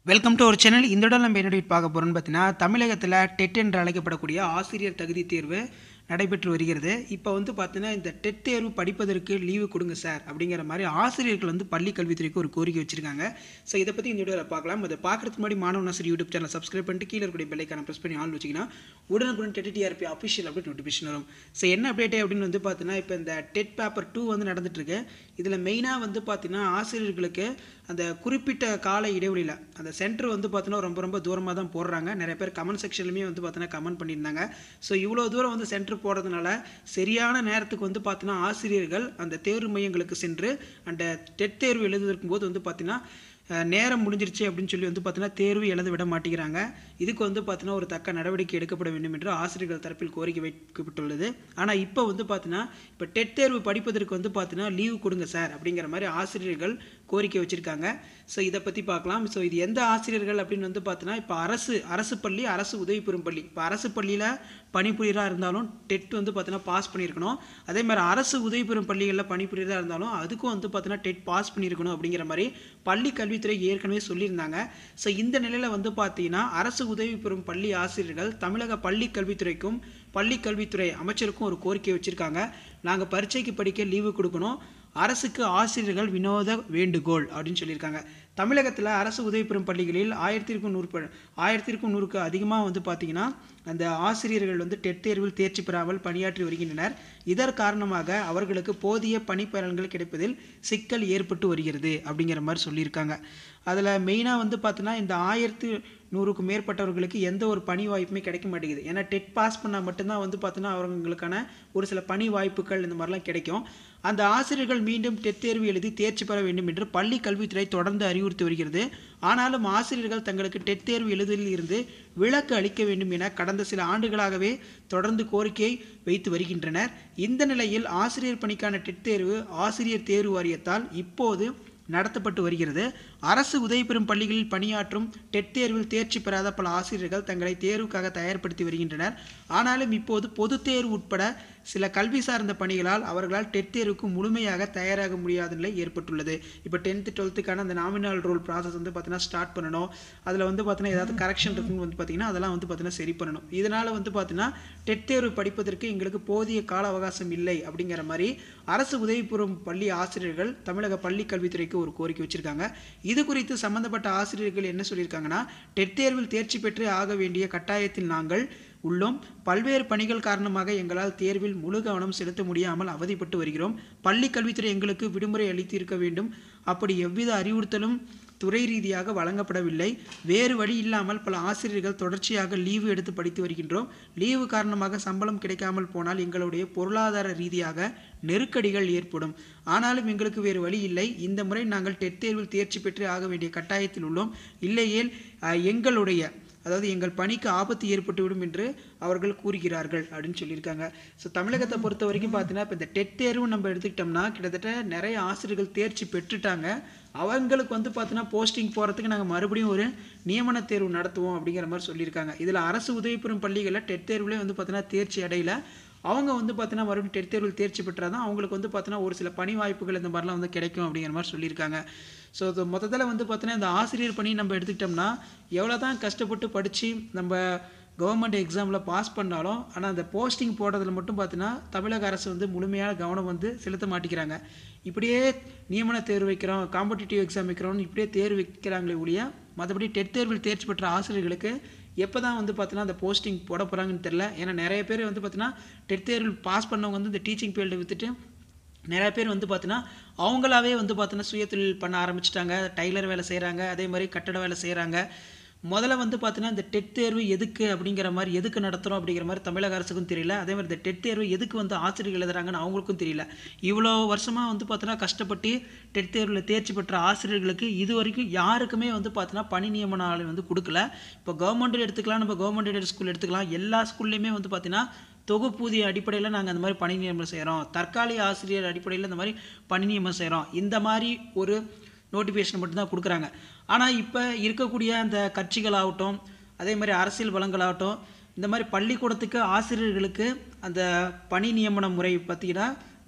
welcome to ஒரு channel இந்த இடம் நம்ம என்ன பார்க்க போகிறோம்னு பார்த்தீங்கன்னா தமிழகத்தில் டெட் என்று அழைக்கப்படக்கூடிய ஆசிரியர் தகுதி தேர்வு நடைபெற்று வருகிறது இப்போ வந்து பார்த்தீங்கன்னா இந்த டெட் தேர்வு படிப்பதற்கு லீவு கொடுங்க சார் அப்படிங்கிற மாதிரி ஆசிரியர்கள் வந்து பள்ளி கல்வித்துறைக்கு ஒரு கோரிக்கை வச்சிருக்காங்க ஸோ இதை பற்றி இந்த வீடியோவில் பார்க்கலாம் அதை பார்க்குறதுக்கு முன்னாடி மாணவ ஆசிரியர் யூடியூப் சேனல் சப்ஸ்கிரைப் பண்ணிட்டு கீழே இருக்கக்கூடிய பெல்லைக்கான ப்ரெஸ் பண்ணி ஆள் வச்சிங்கன்னா உடனுக்குடன் டெட் டிஆர்பி அஃபிஷியல் அப்படி நோட்டிஃபிகேஷன் வரும் ஸோ என்ன அப்டேட் அப்படின்னு வந்து பார்த்தீங்கன்னா இப்போ இந்த டெட் பேப்பர் டூ வந்து நடந்துட்டுருக்கு இதில் மெயினாக வந்து பார்த்தீங்கன்னா ஆசிரியர்களுக்கு அந்த குறிப்பிட்ட கால இடைவெளியில் அந்த சென்டர் வந்து பார்த்தீங்கன்னா ரொம்ப ரொம்ப தூரமாக தான் போடுறாங்க நிறைய பேர் கமெண்ட் செக்ஷன்லையுமே வந்து பார்த்தீங்கன்னா கமெண்ட் பண்ணியிருந்தாங்க ஸோ இவ்வளோ தூரம் வந்து சென்டர் போடுறதுனால சரியான நேரத்துக்கு வந்து பார்த்தீங்கன்னா ஆசிரியர்கள் அந்த தேர்வு மையங்களுக்கு சென்று அந்த டெட் தேர்வு எழுதுவதற்கும் போது வந்து பார்த்தீங்கன்னா அஹ், நேரம் முடிஞ்சிருச்சு அப்படின்னு சொல்லி வந்து பார்த்தீங்கன்னா தேர்வு எழுத விட மாட்டேங்கிறாங்க இதுக்கு வந்து பார்த்தீங்கன்னா ஒரு தக்க நடவடிக்கை எடுக்கப்பட வேண்டும் என்று ஆசிரியர்கள் தரப்பில் கோரிக்கை வைக்கப்பட்டுள்ளது ஆனால் இப்போ வந்து பார்த்தீங்கன்னா இப்போ டெட் தேர்வு படிப்பதற்கு வந்து பார்த்தீங்கன்னா லீவு கொடுங்க சார் அப்படிங்கிற மாதிரி ஆசிரியர்கள் கோரிக்கை வச்சுருக்காங்க ஸோ இதை பற்றி பார்க்கலாம் ஸோ இது எந்த ஆசிரியர்கள் அப்படின்னு வந்து பார்த்தீங்கன்னா இப்போ அரசு அரசு பள்ளி அரசு உதவி பெறும் பள்ளி இப்போ அரசு பள்ளியில் பணிபுரியராக இருந்தாலும் டெட் வந்து பார்த்தீங்கன்னா பாஸ் பண்ணியிருக்கணும் அதே மாதிரி அரசு உதவி பெறும் பள்ளிகளில் பணிபுரியராக இருந்தாலும் அதுக்கும் வந்து பார்த்தீங்கன்னா டெட் பாஸ் பண்ணியிருக்கணும் அப்படிங்கிற மாதிரி பள்ளி கல்வித்துறை ஏற்கனவே சொல்லியிருந்தாங்க ஸோ இந்த நிலையில் வந்து பார்த்தீங்கன்னா அரசு உதவி பெறும் பள்ளி ஆசிரியர்கள் தமிழக பள்ளி கல்வித்துறைக்கும் பள்ளி கல்வித்துறை அமைச்சருக்கும் ஒரு கோரிக்கை வச்சுருக்காங்க நாங்கள் பரீட்சைக்கு படிக்க லீவு கொடுக்கணும் அரசுக்கு ஆசிரியர்கள் வினோத வேண்டுகோள் அப்படின்னு சொல்லியிருக்காங்க தமிழகத்தில் அரசு உதவி பெறும் பள்ளிகளில் ஆயிரத்திற்கும் நூறு ப- ஆயிரத்திற்கும் நூறுக்கு அதிகமாக வந்து பார்த்தீங்கன்னா அந்த ஆசிரியர்கள் வந்து டெட் தேர்வில் தேர்ச்சி பெறாமல் பணியாற்றி வருகின்றனர் இதன் காரணமாக அவர்களுக்கு போதிய பணிப்பலன்கள் கிடைப்பதில் சிக்கல் ஏற்பட்டு வருகிறது அப்படிங்கிற மாதிரி சொல்லியிருக்காங்க அதில் மெயினாக வந்து பார்த்தீங்கன்னா இந்த ஆயிரத்து நூறுக்கும் மேற்பட்டவர்களுக்கு எந்த ஒரு பணி வாய்ப்புமே கிடைக்க மாட்டேங்குது ஏன்னா டெட் பாஸ் பண்ணால் மட்டும்தான் வந்து பார்த்தீங்கன்னா அவங்களுக்கான ஒரு சில பணி வாய்ப்புகள் இந்த மாதிரிலாம் கிடைக்கும் அந்த ஆசிரியர்கள் மீண்டும் டெட் தேர்வு எழுதி தேர்ச்சி பெற வேண்டும் என்று பள்ளி கல்வித்துறை தொடர்ந்து அறிவுறுத்தி வருகிறது ஆனாலும் ஆசிரியர்கள் தங்களுக்கு டெட் தேர்வு எழுதுவதில் இருந்து விலக்கு அளிக்க வேண்டும் என கடந்த சில ஆண்டுகளாகவே தொடர்ந்து கோரிக்கை வைத்து வருகின்றனர் இந்த நிலையில் ஆசிரியர் பணிக்கான டெட் தேர்வு ஆசிரியர் தேர்வு வாரியத்தால் இப்போது நடத்தப்பட்டு வருகிறது அரசு உதவி பெறும் பள்ளிகளில் பணியாற்றும் டெட் தேர்வில் தேர்ச்சி பெறாத பல ஆசிரியர்கள் தங்களை தேர்வுக்காக தயார்படுத்தி வருகின்றனர் ஆனாலும் இப்போது பொதுத் தேர்வு உட்பட சில கல்வி சார்ந்த பணிகளால் அவர்களால் டெட் தேர்வுக்கு முழுமையாக தயாராக முடியாத நிலை ஏற்பட்டுள்ளது இப்போ டென்த்து டுவெல்த்துக்கான அந்த நாமினல் ரோல் ப்ராசஸ் வந்து பார்த்தீங்கன்னா ஸ்டார்ட் பண்ணணும் அதில் வந்து பார்த்தீங்கன்னா ஏதாவது கரெக்ஷன் இருக்குன்னு வந்து பார்த்தீங்கன்னா அதெல்லாம் வந்து பார்த்தீங்கன்னா சரி பண்ணணும் இதனால் வந்து பார்த்தீங்கன்னா டெட் தேர்வு படிப்பதற்கு எங்களுக்கு போதிய கால அவகாசம் இல்லை அப்படிங்கிற மாதிரி அரசு உதவி பெறும் பள்ளி ஆசிரியர்கள் தமிழக பள்ளி கல்வித்துறைக்கு ஒரு கோரிக்கை வச்சிருக்காங்க இது குறித்து சம்பந்தப்பட்ட ஆசிரியர்கள் என்ன சொல்லியிருக்காங்கன்னா டெட் தேர்வில் தேர்ச்சி பெற்றே ஆக வேண்டிய கட்டாயத்தில் நாங்கள் உள்ளோம் பல்வேறு பணிகள் காரணமாக எங்களால் தேர்வில் முழு கவனம் செலுத்த முடியாமல் அவதிப்பட்டு வருகிறோம் பள்ளி கல்வித்துறை எங்களுக்கு விடுமுறை அளித்திருக்க வேண்டும் அப்படி எவ்வித அறிவுறுத்தலும் துறை ரீதியாக வழங்கப்படவில்லை வேறு வழி இல்லாமல் பல ஆசிரியர்கள் தொடர்ச்சியாக லீவு எடுத்து படித்து வருகின்றோம் லீவு காரணமாக சம்பளம் கிடைக்காமல் போனால் எங்களுடைய பொருளாதார ரீதியாக நெருக்கடிகள் ஏற்படும் ஆனாலும் எங்களுக்கு வேறு வழி இல்லை இந்த முறை நாங்கள் டெட் தேர்வில் தேர்ச்சி பெற்று ஆக வேண்டிய கட்டாயத்தில் உள்ளோம் இல்லையேல் அஹ், எங்களுடைய அதாவது எங்கள் பணிக்கு ஆபத்து ஏற்பட்டுவிடும் என்று அவர்கள் கூறுகிறார்கள் அப்படின்னு சொல்லியிருக்காங்க ஸோ தமிழகத்தை பொறுத்த வரைக்கும் பார்த்தீங்கன்னா இப்போ இந்த டெட் தேர்வு நம்ம எடுத்துக்கிட்டோம்னா கிட்டத்தட்ட நிறைய ஆசிரியர்கள் தேர்ச்சி பெற்றுட்டாங்க அவங்களுக்கு வந்து பார்த்தீங்கன்னா போஸ்டிங் போகிறதுக்கு நாங்கள் மறுபடியும் ஒரு நியமன தேர்வு நடத்துவோம் அப்படிங்கிற மாதிரி சொல்லியிருக்காங்க இதில் அரசு உதவி பெறும் பள்ளிகளில் டெட் தேர்வுலேயே வந்து பார்த்தீங்கன்னா தேர்ச்சி அடையல அவங்க வந்து பார்த்தீங்கன்னா மறுபடியும் டெட் தேர்வில் தேர்ச்சி பெற்றால் தான் அவங்களுக்கு வந்து பார்த்தீங்கன்னா ஒரு சில பணி வாய்ப்புகள் இந்த மாதிரிலாம் வந்து கிடைக்கும் அப்படிங்கிற மாதிரி சொல்லியிருக்காங்க ஸோ இது மொத்தத்தில் வந்து பார்த்தீங்கன்னா இந்த ஆசிரியர் பணி நம்ம எடுத்துக்கிட்டோம்னா எவ்வளோ தான் கஷ்டப்பட்டு படித்து நம்ம கவர்மெண்ட் எக்ஸாமில் பாஸ் பண்ணாலும் ஆனால் அந்த போஸ்டிங் போடுறதுல மட்டும் பார்த்தீங்கன்னா தமிழக அரசு வந்து முழுமையான கவனம் வந்து செலுத்த மாட்டேங்கிறாங்க இப்படியே நியமன தேர்வு வைக்கிறோம் காம்படிட்டிவ் எக்ஸாம் வைக்கிறோம்னு இப்படியே தேர்வு வைக்கிறாங்களே ஒழிய மற்றபடி டெட் தேர்வில் தேர்ச்சி பெற்ற ஆசிரியர்களுக்கு எப்போ தான் வந்து பார்த்தீங்கன்னா அந்த போஸ்டிங் போட போகிறாங்கன்னு தெரில ஏன்னா நிறைய பேர் வந்து பார்த்தீங்கன்னா டெட் தேர்வில் பாஸ் பண்ணவங்க வந்து இந்த டீச்சிங் ஃபீல்டை விற்றுட்டு நிறைய பேர் வந்து பார்த்தீங்கன்னா அவங்களாவே வந்து பார்த்தீங்கன்னா சுயதொழில் பண்ண ஆரம்பிச்சிட்டாங்க டைலர் வேலை செய்கிறாங்க அதே மாதிரி கட்டட வேலை செய்கிறாங்க முதல்ல வந்து பார்த்தீங்கன்னா இந்த டெட் தேர்வு எதுக்கு அப்படிங்கிற மாதிரி எதுக்கு நடத்துகிறோம் அப்படிங்கிற மாதிரி தமிழக அரசுக்கும் தெரியல அதே மாதிரி இந்த டெட் தேர்வு எதுக்கு வந்து ஆசிரியர்கள் எழுதுறாங்கன்னு அவங்களுக்கும் தெரியல இவ்வளோ வருஷமாக வந்து பார்த்தீங்கன்னா கஷ்டப்பட்டு டெட் தேர்வில் தேர்ச்சி பெற்ற ஆசிரியர்களுக்கு இது வரைக்கும் யாருக்குமே வந்து பார்த்தீங்கன்னா பணி நியமன ஆளை வந்து கொடுக்கல இப்போ கவர்மெண்ட் எடுத்துக்கலாம் நம்ம கவர்மெண்ட் எய்டட் ஸ்கூல் எடுத்துக்கலாம் எல்லா ஸ்கூல்லையுமே வந்து பார்த்தீங்கன்னா தொகுப்பூதிய அடிப்படையில் நாங்கள் அந்த மாதிரி பணி நியமனம் செய்கிறோம் தற்காலிக ஆசிரியர் அடிப்படையில் இந்த மாதிரி பணி நியமனம் செய்கிறோம் இந்த மாதிரி ஒரு நோட்டிஃபிகேஷன் மட்டும்தான் கொடுக்குறாங்க ஆனால் இப்போ இருக்கக்கூடிய அந்த கட்சிகளாகட்டும் அதே மாதிரி அரசியல் வளங்களாகட்டும் இந்த மாதிரி பள்ளிக்கூடத்துக்கு ஆசிரியர்களுக்கு அந்த பணி நியமன முறை பார்த்தீங்கன்னா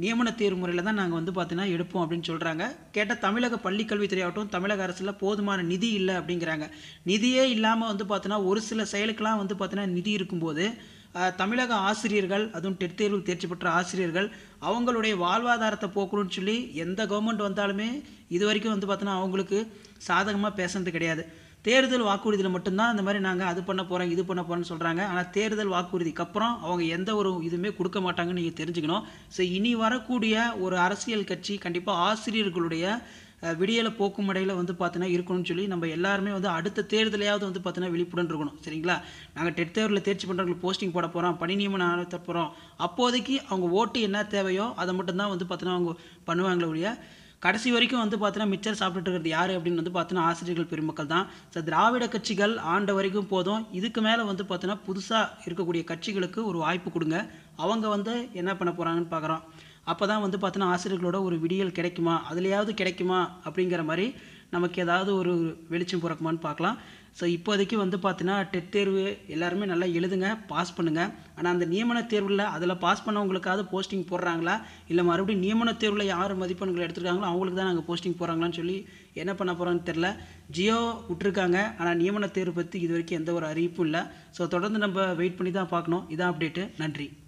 நியமன தேர்வு முறையில் தான் நாங்கள் வந்து பார்த்தீங்கன்னா எடுப்போம் அப்படின்னு சொல்கிறாங்க கேட்டால் தமிழக பள்ளிக்கல்வித்துறை ஆகட்டும் தமிழக அரசில் போதுமான நிதி இல்லை அப்படிங்கிறாங்க நிதியே இல்லாமல் வந்து பார்த்தீங்கன்னா ஒரு சில செயலுக்கெல்லாம் வந்து பார்த்தீங்கன்னா நிதி இருக்கும்போது அஹ், தமிழக ஆசிரியர்கள் அதுவும் டெட் தேர்வு தேர்ச்சி பெற்ற ஆசிரியர்கள் அவங்களுடைய வாழ்வாதாரத்தை போக்கணும்னு சொல்லி எந்த கவர்மெண்ட் வந்தாலுமே இது வரைக்கும் வந்து பார்த்தீங்கன்னா அவங்களுக்கு சாதகமாக பேசுனது கிடையாது தேர்தல் வாக்குறுதியில் மட்டும்தான் இந்த மாதிரி நாங்கள் அது பண்ண போகிறோம் இது பண்ண போகிறோம்னு சொல்கிறாங்க ஆனால் தேர்தல் வாக்குறுதிக்கு அப்புறம் அவங்க எந்த ஒரு இதுவுமே கொடுக்க மாட்டாங்கன்னு நீங்கள் தெரிஞ்சுக்கணும் ஸோ இனி வரக்கூடிய ஒரு அரசியல் கட்சி கண்டிப்பாக ஆசிரியர்களுடைய அஹ், விடியலை போக்கும் முறையில் வந்து பார்த்தீங்கன்னா இருக்கணும்னு சொல்லி நம்ம எல்லாருமே வந்து அடுத்த தேர்தலையாவது வந்து பார்த்தீங்கன்னா விழிப்புடன் இருக்கணும் சரிங்களா நாங்கள் டெட் தேர்வில் தேர்ச்சி பண்ணுறவங்களுக்கு போஸ்டிங் போட போகிறோம் பணி நியமனம் ஆற்ற போகிறோம் அப்போதைக்கு அவங்க ஓட்டு என்ன தேவையோ அதை மட்டும்தான் வந்து பார்த்தீங்கன்னா அவங்க பண்ணுவாங்களே ஒழிய கடைசி வரைக்கும் வந்து பார்த்தீங்கன்னா மிச்சர் சாப்பிட்டுட்டு இருக்கிறது யார் அப்படின்னு வந்து பார்த்தீங்கன்னா ஆசிரியர்கள் பெருமக்கள் தான் ஸோ திராவிட கட்சிகள் ஆண்ட வரைக்கும் போதும் இதுக்கு மேலே வந்து பார்த்தீங்கன்னா புதுசாக இருக்கக்கூடிய கட்சிகளுக்கு ஒரு வாய்ப்பு கொடுங்க அவங்க வந்து என்ன பண்ண போகிறாங்கன்னு பார்க்குறோம் அப்போ தான் வந்து பார்த்தீங்கன்னா ஆசிரியர்களோட ஒரு விடியல் கிடைக்குமா அதுலையாவது கிடைக்குமா அப்படிங்கிற மாதிரி நமக்கு ஏதாவது ஒரு வெளிச்சம் பிறக்குமான்னு பார்க்கலாம் ஸோ இப்போதைக்கு வந்து பார்த்தீங்கன்னா டெட் தேர்வு எல்லாருமே நல்லா எழுதுங்க பாஸ் பண்ணுங்கள் ஆனால் அந்த நியமன தேர்வில் அதில் பாஸ் பண்ணவங்களுக்காவது போஸ்டிங் போடுறாங்களா இல்லை மறுபடியும் நியமன தேர்வில் யார் மதிப்பெண்கள் எடுத்திருக்காங்களோ அவங்களுக்கு தான் நாங்கள் போஸ்டிங் போடுறாங்களான்னு சொல்லி என்ன பண்ண போகிறோன்னு தெரில ஜியோ விட்டுருக்காங்க ஆனால் நியமன தேர்வு பற்றி இது வரைக்கும் எந்த ஒரு அறிவிப்பும் இல்லை ஸோ தொடர்ந்து நம்ம வெயிட் பண்ணி தான் பார்க்கணும் இதான் அப்டேட்டு நன்றி